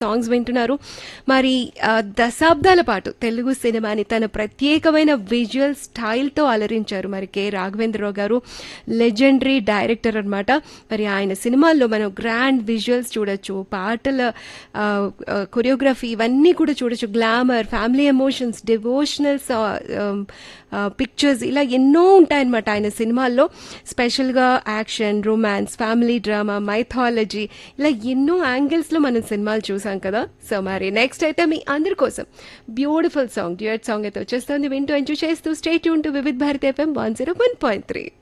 songs వింటున్నారు మరి ఆ, దశాబ్దాల పాటు తెలుగు సినిమాని తన ప్రత్యేకమైన విజువల్ స్టైల్తో అలరించారు మరి కె రాఘవేంద్రరావు గారు లెజెండరీ డైరెక్టర్ అన్నమాట మరి ఆయన సినిమాల్లో మనం గ్రాండ్ విజువల్స్ చూడొచ్చు పాటల కొరియోగ్రఫీ ఇవన్నీ కూడా చూడొచ్చు glamour family emotions devotional pictures ఇలా ఎన్నో ఉంటాయన్నమాట ఆయన సినిమాల్లో స్పెషల్గా action romance family drama mythology ఇలా ఎన్నో యాంగిల్స్లో మనం సినిమాలు చూసాం కదా సో మరి నెక్స్ట్ అయితే మీ అందరి కోసం బ్యూటిఫుల్ సాంగ్ డ్యూయట్ సాంగ్ అయితే వచ్చేస్తుంది వింటూ ఎంజాయ్ చేస్తూ స్టేట్ యూన్ to Vividh Bharat FM one zero one point three